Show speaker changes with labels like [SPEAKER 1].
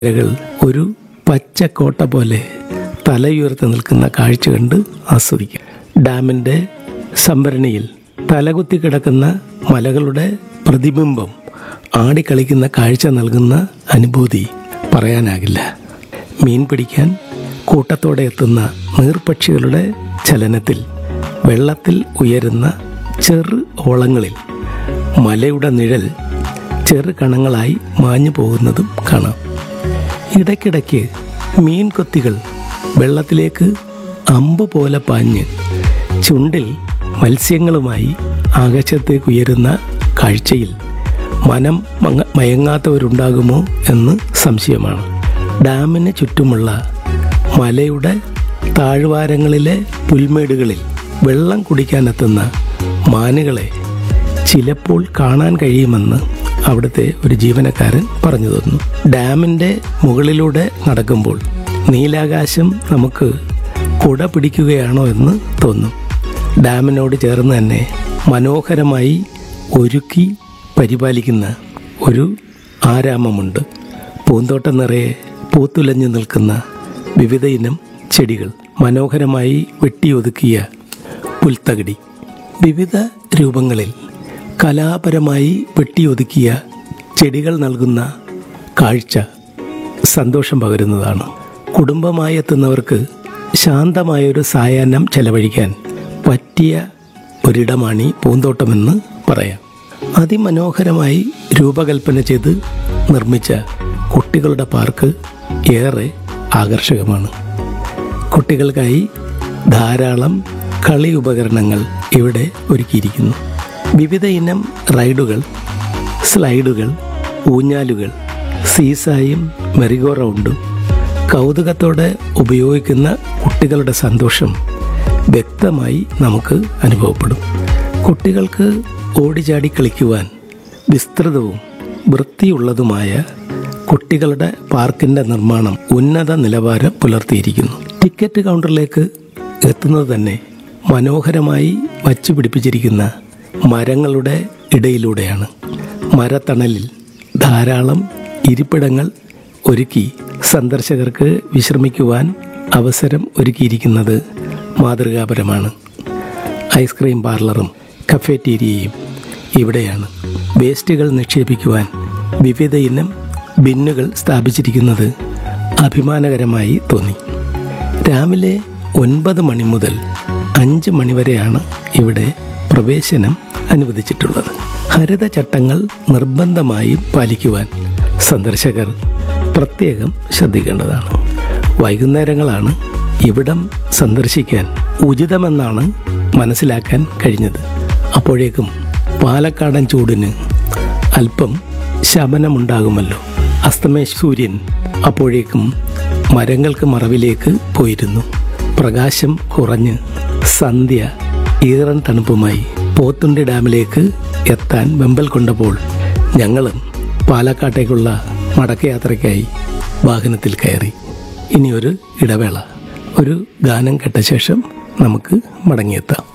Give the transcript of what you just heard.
[SPEAKER 1] ഇരകൾ ഒരു പച്ചക്കോട്ട പോലെ തലയുയർത്തി നിൽക്കുന്ന കാഴ്ച കണ്ട് ആസ്വദിക്കാം ഡാമിൻ്റെ സംഭരണിയിൽ തലകുത്തി കിടക്കുന്ന മലകളുടെ പ്രതിബിംബം ആടിക്കളിക്കുന്ന കാഴ്ച നൽകുന്ന അനുഭൂതി പറയാനാകില്ല മീൻ പിടിക്കാൻ കൂട്ടത്തോടെ എത്തുന്ന നീർപക്ഷികളുടെ ചലനത്തിൽ വെള്ളത്തിൽ ഉയരുന്ന ചെറു ഓളങ്ങളിൽ മലയുടെ നിഴൽ ചെറു കണങ്ങളായി മാഞ്ഞു പോകുന്നതും കാണാം ഇടയ്ക്കിടയ്ക്ക് മീൻ കൊത്തികൾ വെള്ളത്തിലേക്ക് അമ്പ് പോലെ പാഞ്ഞ് ചുണ്ടിൽ മത്സ്യങ്ങളുമായി ആകാശത്തേക്ക് ഉയരുന്ന കാഴ്ചയിൽ മനം മങ്ങ- മയങ്ങാത്തവരുണ്ടാകുമോ എന്ന് സംശയമാണ് ഡാമിന് ചുറ്റുമുള്ള മലയുടെ താഴ്വാരങ്ങളിലെ പുൽമേടുകളിൽ വെള്ളം കുടിക്കാനെത്തുന്ന മാനുകളെ ചിലപ്പോൾ കാണാൻ കഴിയുമെന്ന് അവിടുത്തെ ഒരു ജീവനക്കാരൻ പറഞ്ഞു തന്നു ഡാമിൻ്റെ മുകളിലൂടെ നടക്കുമ്പോൾ നീലാകാശം നമുക്ക് കുട പിടിക്കുകയാണോ എന്ന് തോന്നും ഡാമിനോട് ചേർന്ന് തന്നെ മനോഹരമായി ഒരുക്കി പരിപാലിക്കുന്ന ഒരു ആരാമമുണ്ട് പൂന്തോട്ടം നിറയെ പൂത്തുലഞ്ഞു നിൽക്കുന്ന വിവിധ ഇനം ചെടികൾ മനോഹരമായി വെട്ടിയൊതുക്കിയ പുൽത്തകിടി വിവിധ രൂപങ്ങളിൽ കലാപരമായി വെട്ടിയൊതുക്കിയ ചെടികൾ നൽകുന്ന കാഴ്ച സന്തോഷം പകരുന്നതാണ് കുടുംബമായി എത്തുന്നവർക്ക് ശാന്തമായൊരു സായാഹ്നം ചെലവഴിക്കാൻ പറ്റിയ ഒരിടമാണ് ഈ പൂന്തോട്ടമെന്ന് പറയാം അതിമനോഹരമായി രൂപകൽപ്പന ചെയ്ത് നിർമ്മിച്ച കുട്ടികളുടെ പാർക്ക് ഏറെ ആകർഷകമാണ് കുട്ടികൾക്കായി ധാരാളം കളി ഉപകരണങ്ങൾ ഇവിടെ ഒരുക്കിയിരിക്കുന്നു വിവിധ ഇനം റൈഡുകൾ സ്ലൈഡുകൾ ഊഞ്ഞാലുകൾ സീസായും മെറിഗോ റൗണ്ടും കൗതുകത്തോടെ ഉപയോഗിക്കുന്ന കുട്ടികളുടെ സന്തോഷം വ്യക്തമായി നമുക്ക് അനുഭവപ്പെടും കുട്ടികൾക്ക് ഓടിച്ചാടി കളിക്കുവാൻ വിസ്തൃതവും വൃത്തിയുള്ളതുമായ കുട്ടികളുടെ പാർക്കിന്റെ നിർമ്മാണം ഉന്നത നിലവാരം പുലർത്തിയിരിക്കുന്നു ടിക്കറ്റ് കൗണ്ടറിലേക്ക് എത്തുന്നത് തന്നെ മനോഹരമായി വച്ചു പിടിപ്പിച്ചിരിക്കുന്ന മരങ്ങളുടെ ഇടയിലൂടെയാണ് മരത്തണലിൽ ധാരാളം ഇരിപ്പിടങ്ങൾ ഒരുക്കി സന്ദർശകർക്ക് വിശ്രമിക്കുവാൻ അവസരം ഒരുക്കിയിരിക്കുന്നത് മാതൃകാപരമാണ് ഐസ്ക്രീം പാർലറും കഫേറ്റീരിയയും ഇവിടെയാണ് വേസ്റ്റുകൾ നിക്ഷേപിക്കുവാൻ വിവിധ ഇനം ബിന്നുകൾ സ്ഥാപിച്ചിരിക്കുന്നത് അഭിമാനകരമായി തോന്നി രാവിലെ ഒൻപത് മണി മുതൽ അഞ്ച് മണി വരെയാണ് ഇവിടെ പ്രവേശനം അനുവദിച്ചിട്ടുള്ളത് ഹരിതചട്ടങ്ങൾ നിർബന്ധമായും പാലിക്കുവാൻ സന്ദർശകർ പ്രത്യേകം ശ്രദ്ധിക്കേണ്ടതാണ് വൈകുന്നേരങ്ങളാണ് ഇവിടം സന്ദർശിക്കാൻ ഉചിതമെന്നാണ് മനസ്സിലാക്കാൻ കഴിഞ്ഞത് അപ്പോഴേക്കും പാലക്കാടൻ ചൂടിന് അല്പം ശമനമുണ്ടാകുമല്ലോ അസ്തമയ സൂര്യൻ അപ്പോഴേക്കും മരങ്ങൾക്ക് മറവിലേക്ക് പോയിരുന്നു പ്രകാശം കുറഞ്ഞ് സന്ധ്യ ഈറൻ തണുപ്പുമായി പോത്തുണ്ടി ഡാമിലേക്ക് എത്താൻ വെമ്പൽ കൊണ്ടപ്പോൾ ഞങ്ങളും പാലക്കാട്ടേക്കുള്ള മടക്കയാത്രയ്ക്കായി വാഹനത്തിൽ കയറി ഇനി ഒരു ഇടവേള ഒരു ഗാനം കേട്ട ശേഷം നമുക്ക് മടങ്ങിയെത്താം